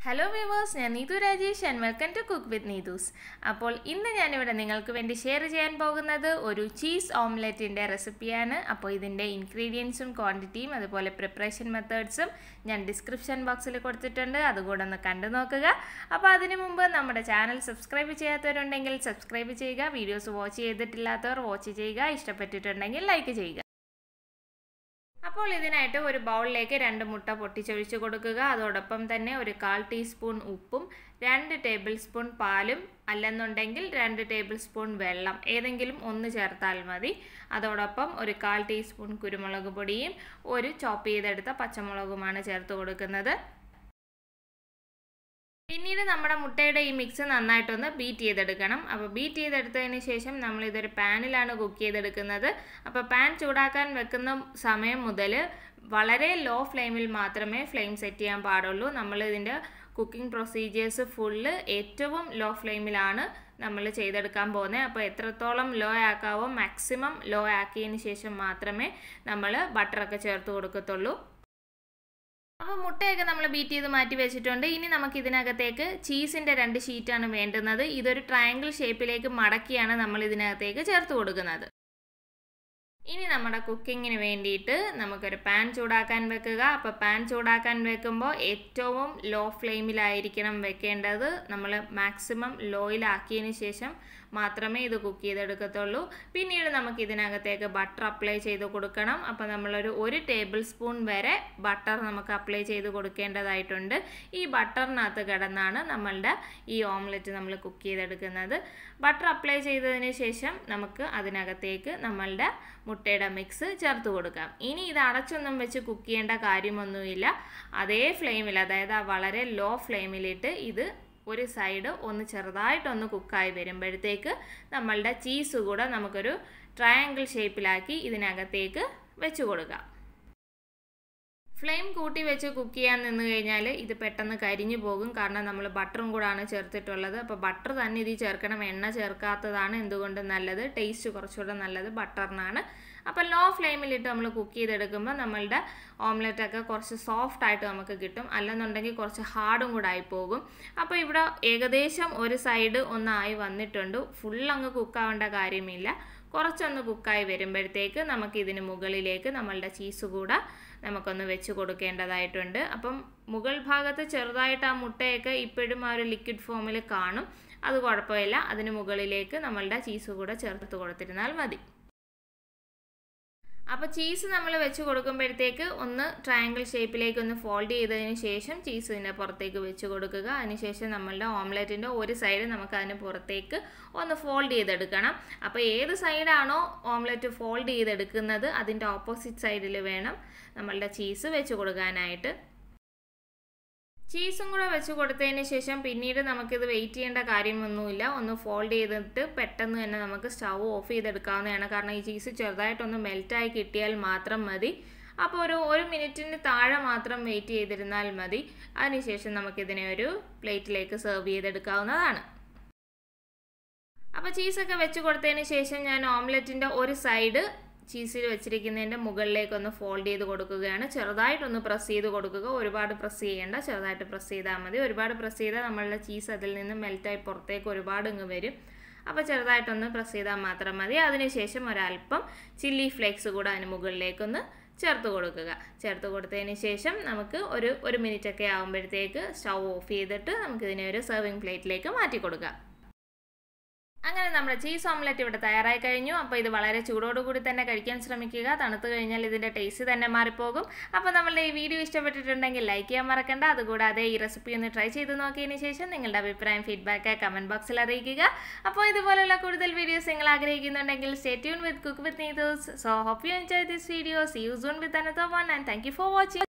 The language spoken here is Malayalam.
ഹലോ വ്യൂവേഴ്സ് ഞാൻ Neethu Rajesh and welcome to cook with Neethu's അപ്പോൾ ഇന്ന് ഞാനിവിടെ നിങ്ങൾക്ക് വേണ്ടി ഷെയർ ചെയ്യാൻ പോകുന്നത് ഒരു ചീസ് ഓംലെറ്റിൻ്റെ റെസിപ്പിയാണ് അപ്പോൾ ഇതിൻ്റെ ഇൻഗ്രീഡിയൻസും ക്വാണ്ടിറ്റിയും അതുപോലെ പ്രിപ്പറേഷൻ മെത്തേഡ്സും ഞാൻ ഡിസ്ക്രിപ്ഷൻ ബോക്സിൽ കൊടുത്തിട്ടുണ്ട് അതുകൂടെ ഒന്ന് കണ്ടു നോക്കുക അപ്പോൾ അതിനു മുമ്പ് നമ്മുടെ ചാനൽ സബ്സ്ക്രൈബ് ചെയ്യാത്തവരുണ്ടെങ്കിൽ സബ്സ്ക്രൈബ് ചെയ്യുക വീഡിയോസ് വാച്ച് ചെയ്തിട്ടില്ലാത്തവർ വാച്ച് ചെയ്യുക ഇഷ്ടപ്പെട്ടിട്ടുണ്ടെങ്കിൽ ലൈക്ക് ചെയ്യുക അപ്പോൾ ഇതിനായിട്ട് ഒരു ബൗളിലേക്ക് രണ്ട് മുട്ട പൊട്ടിച്ചൊഴിച്ച് കൊടുക്കുക അതോടൊപ്പം തന്നെ ഒരു കാൽ ടീസ്പൂൺ ഉപ്പും രണ്ട് ടേബിൾ സ്പൂൺ പാലും അല്ലെന്നുണ്ടെങ്കിൽ രണ്ട് ടേബിൾ സ്പൂൺ വെള്ളം ഏതെങ്കിലും ഒന്ന് ചേർത്താൽ മതി അതോടൊപ്പം ഒരു കാൽ ടീസ്പൂൺ കുരുമുളക് പൊടിയും ഒരു ചോപ്പ് ചെയ്തെടുത്ത പച്ചമുളകുമാണ് ചേർത്ത് കൊടുക്കുന്നത് പിന്നീട് നമ്മുടെ മുട്ടയുടെ ഈ മിക്സ് നന്നായിട്ടൊന്ന് ബീറ്റ് ചെയ്തെടുക്കണം അപ്പോൾ ബീറ്റ് ചെയ്തെടുത്തതിന് ശേഷം നമ്മൾ ഇതൊരു പാനിലാണ് കുക്ക് ചെയ്തെടുക്കുന്നത് അപ്പോൾ പാൻ ചൂടാക്കാൻ വെക്കുന്ന സമയം മുതൽ വളരെ ലോ ഫ്ലെയിമിൽ മാത്രമേ ഫ്ലെയിം സെറ്റ് ചെയ്യാൻ പാടുള്ളൂ നമ്മൾ ഇതിൻ്റെ കുക്കിംഗ് പ്രൊസീജിയേഴ്സ് ഫുള്ള് ഏറ്റവും ലോ ഫ്ലെയിമിലാണ് നമ്മൾ ചെയ്തെടുക്കാൻ പോകുന്നത് അപ്പോൾ എത്രത്തോളം ലോ ആക്കാവോ മാക്സിമം ലോ ആക്കിയതിന് ശേഷം മാത്രമേ നമ്മൾ ബട്ടറൊക്കെ ചേർത്ത് കൊടുക്കത്തുള്ളൂ അപ്പോൾ മുട്ടയൊക്കെ നമ്മൾ ബീറ്റ് ചെയ്ത് മാറ്റി വെച്ചിട്ടുണ്ട് ഇനി നമുക്ക് ഇതിനകത്തേക്ക് ചീസിൻ്റെ രണ്ട് ഷീറ്റാണ് വേണ്ടുന്നത് ഇതൊരു ട്രയാങ്കിൾ ഷേപ്പിലേക്ക് മടക്കിയാണ് നമ്മൾ ഇതിനകത്തേക്ക് ചേർത്ത് കൊടുക്കുന്നത് ഇനി നമ്മുടെ കുക്കിങ്ങിന് വേണ്ടിയിട്ട് നമുക്കൊരു പാൻ ചൂടാക്കാൻ വെക്കുക അപ്പോൾ പാൻ ചൂടാക്കാൻ വെക്കുമ്പോൾ ഏറ്റവും ലോ ഫ്ലെയിമിലായിരിക്കണം വെക്കേണ്ടത് നമ്മൾ മാക്സിമം ലോയിലാക്കിയതിന് ശേഷം മാത്രമേ ഇത് കുക്ക് ചെയ്തെടുക്കത്തുള്ളൂ പിന്നീട് നമുക്ക് ഇതിനകത്തേക്ക് ബട്ടർ അപ്ലൈ ചെയ്ത് കൊടുക്കണം അപ്പോൾ നമ്മളൊരു ഒരു ടേബിൾ സ്പൂൺ വരെ ബട്ടർ നമുക്ക് അപ്ലൈ ചെയ്ത് കൊടുക്കേണ്ടതായിട്ടുണ്ട് ഈ ബട്ടറിനകത്ത് കിടന്നാണ് നമ്മളുടെ ഈ ഓംലെറ്റ് നമ്മൾ കുക്ക് ചെയ്തെടുക്കുന്നത് ബട്ടർ അപ്ലൈ ചെയ്തതിന് ശേഷം നമുക്ക് അതിനകത്തേക്ക് നമ്മളുടെ മുട്ടയുടെ മിക്സ് ചേർത്ത് കൊടുക്കാം ഇനി ഇത് അടച്ചൊന്നും വെച്ച് കുക്ക് ചെയ്യേണ്ട കാര്യമൊന്നുമില്ല അതേ ഫ്ലെയിമിൽ അതായത് ആ വളരെ ലോ ഫ്ലെയിമിലിട്ട് ഇത് ഒരു സൈഡ് ഒന്ന് ചെറുതായിട്ടൊന്ന് കുക്കായി വരുമ്പോഴത്തേക്ക് നമ്മളുടെ ചീസ് കൂടെ നമുക്കൊരു ട്രയാങ്കിൾ ഷേപ്പിലാക്കി ഇതിനകത്തേക്ക് വെച്ച് കൊടുക്കാം ഫ്ലെയിം കൂട്ടി വെച്ച് കുക്ക് ചെയ്യാൻ നിന്ന് കഴിഞ്ഞാൽ ഇത് പെട്ടെന്ന് കരിഞ്ഞു പോകും കാരണം നമ്മൾ ബട്ടറും കൂടാണ് ചേർത്തിട്ടുള്ളത് അപ്പോൾ ബട്ടർ തന്നെ ഇതിൽ ചേർക്കണം എണ്ണ ചേർക്കാത്തതാണ് എന്തുകൊണ്ട് നല്ലത് ടേസ്റ്റ് കുറച്ചുകൂടെ നല്ലത് ബട്ടറിനാണ് അപ്പോൾ ലോ ഫ്ലെയിമിലിട്ട് നമ്മൾ കുക്ക് ചെയ്തെടുക്കുമ്പോൾ നമ്മളുടെ ഓംലെറ്റൊക്കെ കുറച്ച് സോഫ്റ്റ് ആയിട്ട് നമുക്ക് കിട്ടും അല്ലെന്നുണ്ടെങ്കിൽ കുറച്ച് ഹാർഡും കൂടെ ആയി പോകും അപ്പോൾ ഇവിടെ ഏകദേശം ഒരു സൈഡ് ഒന്നായി വന്നിട്ടുണ്ട് ഫുൾ അങ്ങ് കുക്കാവേണ്ട കാര്യമില്ല കുറച്ചൊന്ന് കുക്കായി വരുമ്പോഴത്തേക്ക് നമുക്ക് ഇതിന് മുകളിലേക്ക് നമ്മളുടെ ചീസ് കൂടെ നമുക്കൊന്ന് വെച്ച് കൊടുക്കേണ്ടതായിട്ടുണ്ട് അപ്പം മുകൾ ഭാഗത്ത് ചെറുതായിട്ട് ആ മുട്ടയൊക്കെ ഇപ്പോഴും ആ ഒരു ലിക്വിഡ് ഫോമിൽ കാണും അത് കുഴപ്പമില്ല അതിന് മുകളിലേക്ക് നമ്മളുടെ ചീസ് കൂടെ ചേർത്ത് കൊടുത്തിരുന്നാൽ മതി അപ്പോൾ ചീസ് നമ്മൾ വെച്ച് കൊടുക്കുമ്പോഴത്തേക്ക് ഒന്ന് ട്രയാങ്കിൾ ഷേപ്പിലേക്ക് ഒന്ന് ഫോൾഡ് ചെയ്തതിന് ശേഷം ചീസ് ഇതിൻ്റെ പുറത്തേക്ക് വെച്ച് കൊടുക്കുക അതിനുശേഷം നമ്മളുടെ ഓംലെറ്റിൻ്റെ ഒരു സൈഡ് നമുക്ക് അതിന് പുറത്തേക്ക് ഒന്ന് ഫോൾഡ് ചെയ്തെടുക്കണം അപ്പോൾ ഏത് സൈഡാണോ ഓംലെറ്റ് ഫോൾഡ് ചെയ്തെടുക്കുന്നത് അതിൻ്റെ ഓപ്പോസിറ്റ് സൈഡിൽ വേണം നമ്മളുടെ ചീസ് വെച്ച് കൊടുക്കാനായിട്ട് ചീസും കൂടെ വെച്ച് കൊടുത്തതിന് ശേഷം പിന്നീട് നമുക്കിത് വെയിറ്റ് ചെയ്യേണ്ട കാര്യമൊന്നുമില്ല ഒന്ന് ഫോൾഡ് ചെയ്തിട്ട് പെട്ടെന്ന് തന്നെ നമുക്ക് സ്റ്റൗ ഓഫ് ചെയ്തെടുക്കാവുന്നതാണ് കാരണം ഈ ചീസ് ചെറുതായിട്ടൊന്ന് മെൽറ്റായി കിട്ടിയാൽ മാത്രം മതി അപ്പോൾ ഒരു ഒരു മിനിറ്റിന് താഴെ മാത്രം വെയിറ്റ് ചെയ്തിരുന്നാൽ മതി അതിനുശേഷം നമുക്കിതിനെ ഒരു പ്ലേറ്റിലേക്ക് സെർവ് ചെയ്തെടുക്കാവുന്നതാണ് അപ്പോൾ ചീസൊക്കെ വെച്ച് കൊടുത്തതിന് ശേഷം ഞാൻ ഓംലെറ്റിൻ്റെ ഒരു സൈഡ് ചീസിൽ വെച്ചിരിക്കുന്നതിൻ്റെ മുകളിലേക്കൊന്ന് ഫോൾഡ് ചെയ്ത് കൊടുക്കുകയാണ് ചെറുതായിട്ടൊന്ന് പ്രസ് ചെയ്ത് കൊടുക്കുക ഒരുപാട് പ്രസ് ചെയ്യേണ്ട ചെറുതായിട്ട് പ്രസ് ചെയ്താൽ മതി ഒരുപാട് പ്രസ് ചെയ്താൽ നമ്മളുടെ ചീസ് അതിൽ നിന്ന് മെൽറ്റായി പുറത്തേക്ക് ഒരുപാട് ഇങ്ങ് വരും അപ്പോൾ ചെറുതായിട്ടൊന്ന് പ്രസ് ചെയ്താൽ മാത്രം മതി അതിനുശേഷം ഒരല്പം ചില്ലി ഫ്ലേക്സ് കൂടെ അതിന് മുകളിലേക്കൊന്ന് ചേർത്ത് കൊടുക്കുക ചേർത്ത് കൊടുത്തതിന് ശേഷം നമുക്ക് ഒരു ഒരു മിനിറ്റ് ഒക്കെ ആകുമ്പോഴത്തേക്ക് സ്റ്റൗ ഓഫ് ചെയ്തിട്ട് നമുക്കിതിനെ ഒരു സെർവിങ് പ്ലേറ്റിലേക്ക് മാറ്റി കൊടുക്കാം അങ്ങനെ നമ്മുടെ ചീസ് ഓംലെറ്റ് ഇവിടെ തയ്യാറായി കഴിഞ്ഞു അപ്പോൾ ഇത് വളരെ ചൂടോടുകൂടി തന്നെ കഴിക്കാൻ ശ്രമിക്കുക തണുത്ത് കഴിഞ്ഞാൽ ഇതിൻ്റെ ടേസ്റ്റ് തന്നെ മാറിപ്പോകും അപ്പോൾ നമ്മളുടെ ഈ വീഡിയോ ഇഷ്ടപ്പെട്ടിട്ടുണ്ടെങ്കിൽ ലൈക്ക് ചെയ്യാൻ മറക്കണ്ട അതുകൂടാതെ ഈ റെസിപ്പി ഒന്ന് ട്രൈ ചെയ്ത് നോക്കിയതിന് ശേഷം നിങ്ങളുടെ അഭിപ്രായം ഫീഡ്ബാക്ക് കമൻറ്റ് ബോക്സിൽ അറിയിക്കുക അപ്പോൾ ഇതുപോലുള്ള കൂടുതൽ വീഡിയോസ് നിങ്ങൾ ആഗ്രഹിക്കുന്നുണ്ടെങ്കിൽ stay tune with cook with Neethu's so hope you enjoy this video see you soon with another one and thank you for watching